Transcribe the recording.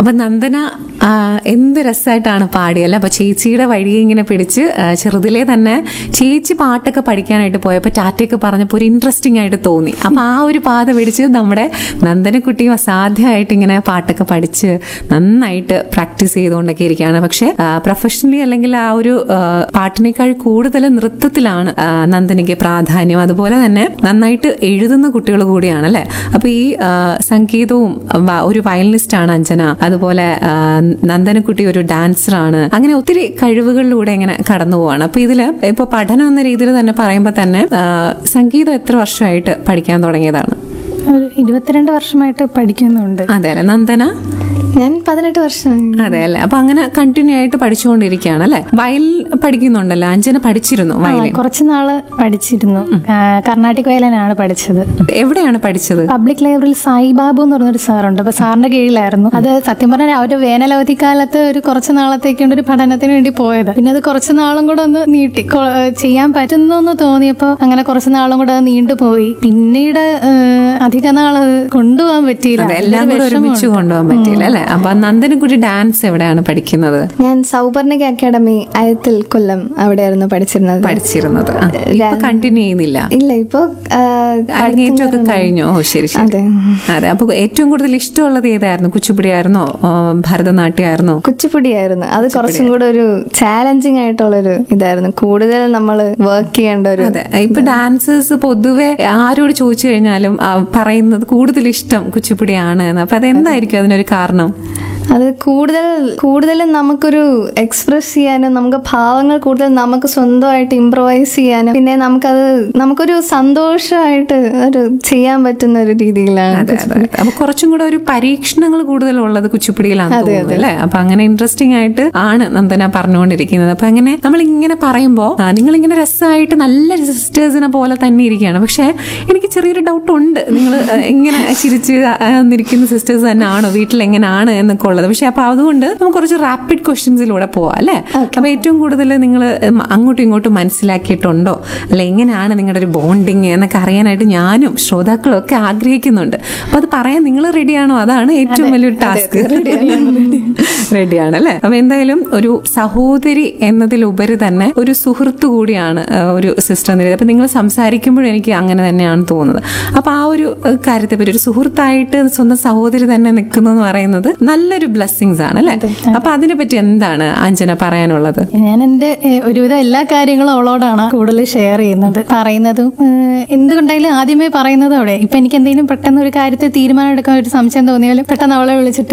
അപ്പൊ നന്ദന ആ, എന്ത് രസമായിട്ടാണ് പാടിയല്ലേ അപ്പൊ ചേച്ചിയുടെ വഴി ഇങ്ങനെ പിടിച്ച് ആ, ചെറുതിലേ തന്നെ ചേച്ചി പാട്ടൊക്കെ പഠിക്കാനായിട്ട് പോയപ്പോ ടാറ്റയൊക്കെ പറഞ്ഞപ്പോൾ ഒരു ഇൻട്രസ്റ്റിംഗ് ആയിട്ട് തോന്നി അപ്പൊ ആ ഒരു പാത പിടിച്ച് നമ്മുടെ നന്ദനക്കുട്ടിയും അസാധ്യമായിട്ട് ഇങ്ങനെ പാട്ടൊക്കെ പഠിച്ച് നന്നായിട്ട് പ്രാക്ടീസ് ചെയ്തുകൊണ്ടൊക്കെ ഇരിക്കുകയാണ് പക്ഷെ പ്രൊഫഷണലി അല്ലെങ്കിൽ ആ ഒരു ആ, പാട്ടിനേക്കാൾ കൂടുതൽ നൃത്തത്തിലാണ് ആ, നന്ദനയ്ക്ക് പ്രാധാന്യം അതുപോലെ തന്നെ നന്നായിട്ട് എഴുതുന്ന കുട്ടികൾ കൂടിയാണ് അല്ലെ അപ്പൊ ഈ ആ, സംഗീതവും വ- ഒരു വയലിനിസ്റ്റ് ആണ് അഞ്ജന അതുപോലെ ആ, നന്ദനക്കുട്ടി ഒരു ഡാൻസർ ആണ് അങ്ങനെ ഒത്തിരി കഴിവുകളിലൂടെ ഇങ്ങനെ കടന്നു പോവാണ് അപ്പൊ ഇതില് ഇപ്പൊ പഠനം എന്ന രീതിയിൽ തന്നെ പറയുമ്പോൾ തന്നെ ആ, സംഗീതം എത്ര വർഷമായിട്ട് പഠിക്കാൻ തുടങ്ങിയതാണ് ഒരു ഇരുപത്തിരണ്ട് വർഷമായിട്ട് പഠിക്കുന്നുണ്ട് അതെ അല്ലെ നന്ദന ഞാൻ പതിനെട്ട് വർഷം അതെ അല്ലെ അപ്പൊ അങ്ങനെ കണ്ടിന്യൂ ആയിട്ട് പഠിച്ചുകൊണ്ടിരിക്കുകയാണ് അല്ലെ വയൽ പഠിക്കുന്നുണ്ടല്ലോ അഞ്ജന പഠിച്ചിരുന്നു വയലിൻ കുറച്ച് നാള് പഠിച്ചിരുന്നു ആ, കർണാട്ടിക് വയലിനാണ് പഠിച്ചത് എവിടെയാണ് പഠിച്ചത് പബ്ലിക് ലൈബ്രറിയിൽ സായിബാബു എന്ന് പറഞ്ഞൊരു സാറുണ്ട് അപ്പൊ സാറിന്റെ കീഴിലായിരുന്നു അത് സത്യം പറഞ്ഞാൽ ആ ഒരു വേനലവധി കാലത്ത് ഒരു കുറച്ച് നാളത്തേക്കുണ്ട് ഒരു പഠനത്തിന് വേണ്ടി പോയത് പിന്നെ അത് കുറച്ച് നാളും കൂടെ ഒന്ന് നീട്ടി കൊ- ചെയ്യാൻ പറ്റുന്നു എന്ന് തോന്നിയപ്പോ അങ്ങനെ കുറച്ച് നാളും കൂടെ അത് നീണ്ടുപോയി പിന്നീട് ആ, അധിക നാൾ അത് കൊണ്ടുപോകാൻ പറ്റിയില്ല അതെ എല്ലാം കൂടെ ഒരുമിച്ച് കൊണ്ടുപോകാൻ പറ്റിയില്ല അല്ലെ അപ്പൊ നന്ദനക്കുട്ടി ഡാൻസ് എവിടെയാണ് പഠിക്കുന്നത് ഞാൻ സൗപർണിക അക്കാഡമി അയത്തിൽ കൊല്ലം അവിടെയായിരുന്നു പഠിച്ചിരുന്നത് പഠിച്ചിരുന്നത് ആ, ഇപ്പൊ കണ്ടിന്യൂ ചെയ്യുന്നില്ല ഇല്ല ഇപ്പോ ആ, അരങ്ങേറ്റമൊക്കെ കഴിഞ്ഞു ഓ ശരി ശരി അതെ അതെ അപ്പൊ ഏറ്റവും കൂടുതൽ ഇഷ്ടമുള്ളത് ഏതായിരുന്നു കുച്ചിപ്പുടി ആയിരുന്നോ ഭരതനാട്യമായിരുന്നോ കുച്ചിപ്പുടിയായിരുന്നു അത് കുറച്ചും കൂടെ ഒരു ചാലഞ്ചിങ് ആയിട്ടുള്ളൊരു ഇതായിരുന്നു കൂടുതൽ നമ്മൾ വർക്ക് ചെയ്യേണ്ട ഒരു അതെ ഇപ്പൊ ഡാൻസേഴ്സ് പൊതുവെ ആരോട് ചോദിച്ചു കഴിഞ്ഞാലും ആ, പറയുന്നത് കൂടുതൽ ഇഷ്ടം കുച്ചിപ്പുടിയാണ് എന്ന് അപ്പൊ അതെന്തായിരിക്കും അതിനൊരു കാരണം അത് കൂടുതൽ കൂടുതലും നമുക്കൊരു എക്സ്പ്രസ് ചെയ്യാനും നമുക്ക് ഭാവങ്ങൾ കൂടുതൽ നമുക്ക് സ്വന്തമായിട്ട് ഇംപ്രവൈസ് ചെയ്യാനും പിന്നെ നമുക്കത് നമുക്കൊരു സന്തോഷമായിട്ട് ഒരു ചെയ്യാൻ പറ്റുന്ന ഒരു രീതിയിലാണ് അതെ അതെ അതെ. അപ്പൊ കുറച്ചും കൂടെ ഒരു പരീക്ഷണങ്ങൾ കൂടുതലുള്ളത് കുച്ചിപ്പുടിയിലാണ് തോന്നുന്നു അല്ലേ അപ്പൊ അങ്ങനെ ഇൻട്രസ്റ്റിംഗ് ആയിട്ട് ആണ് നന്ദന പറഞ്ഞുകൊണ്ടിരിക്കുന്നത് അപ്പൊ അങ്ങനെ നമ്മൾ ഇങ്ങനെ പറയുമ്പോ നിങ്ങൾ ഇങ്ങനെ രസമായിട്ട് നല്ല സിസ്റ്റേഴ്സിനെ പോലെ തന്നെ ഇരിക്കുകയാണ് പക്ഷെ എനിക്ക് ചെറിയൊരു ഡൗട്ട് ഉണ്ട് നിങ്ങൾ ഇങ്ങനെ ചിരിച്ച് ആ, നിൽക്കുന്ന സിസ്റ്റേഴ്സ് തന്നെ ആണോ വീട്ടിൽ എങ്ങനെയാണ് എന്നൊക്കെ ഉള്ളത് പക്ഷെ അപ്പൊ അതുകൊണ്ട് നമുക്ക് കുറച്ച് റാപ്പിഡ് ക്വസ്റ്റ്യൻസിലൂടെ പോവാം അല്ലേ അപ്പൊ ഏറ്റവും കൂടുതൽ നിങ്ങൾ അങ്ങോട്ടും ഇങ്ങോട്ടും മനസ്സിലാക്കിയിട്ടുണ്ടോ അല്ല എങ്ങനെയാണ് നിങ്ങളുടെ ഒരു ബോണ്ടിങ് എന്നൊക്കെ അറിയാനായിട്ട് ഞാനും ശ്രോതാക്കളും ഒക്കെ ആഗ്രഹിക്കുന്നുണ്ട് അപ്പൊ അത് പറയാൻ നിങ്ങൾ റെഡിയാണോ അതാണ് ഏറ്റവും വലിയൊരു ടാസ്ക് റെഡിയാണ് അല്ലെ അപ്പൊ എന്തായാലും ഒരു സഹോദരി എന്നതിലുപരി തന്നെ ഒരു സുഹൃത്ത് കൂടിയാണ് ആ, ഒരു സിസ്റ്റർ എന്ന രീതി അപ്പൊ നിങ്ങൾ സംസാരിക്കുമ്പോഴും എനിക്ക് അങ്ങനെ തന്നെയാണ് തോന്നുന്നത് അപ്പൊ ആ ഒരു ഏഹ്, കാര്യത്തെ പറ്റി ഒരു സുഹൃത്തായിട്ട് സ്വന്തം സഹോദരി തന്നെ നിൽക്കുന്നു എന്ന് പറയുന്നത് നല്ലൊരു ബ്ലെസ്സിങ്സ് ആണ് അല്ലെ അപ്പൊ അതിനെ പറ്റി എന്താണ് അഞ്ജന പറയാനുള്ളത് ഞാൻ എന്റെ ഏഹ്, ഒരുവിധം എല്ലാ കാര്യങ്ങളും അവളോടാണ് കൂടുതൽ ഷെയർ ചെയ്യുന്നത് പറയുന്നതും ഏഹ്, എന്തുകൊണ്ടായാലും ആദ്യമേ പറയുന്നത് അവിടെ ഇപ്പൊ എനിക്ക് എന്തെങ്കിലും പെട്ടെന്ന് ഒരു കാര്യത്തിൽ തീരുമാനം എടുക്കാൻ ഒരു സംശയം തോന്നിയാലും പെട്ടെന്ന് അവളെ വിളിച്ചിട്ട്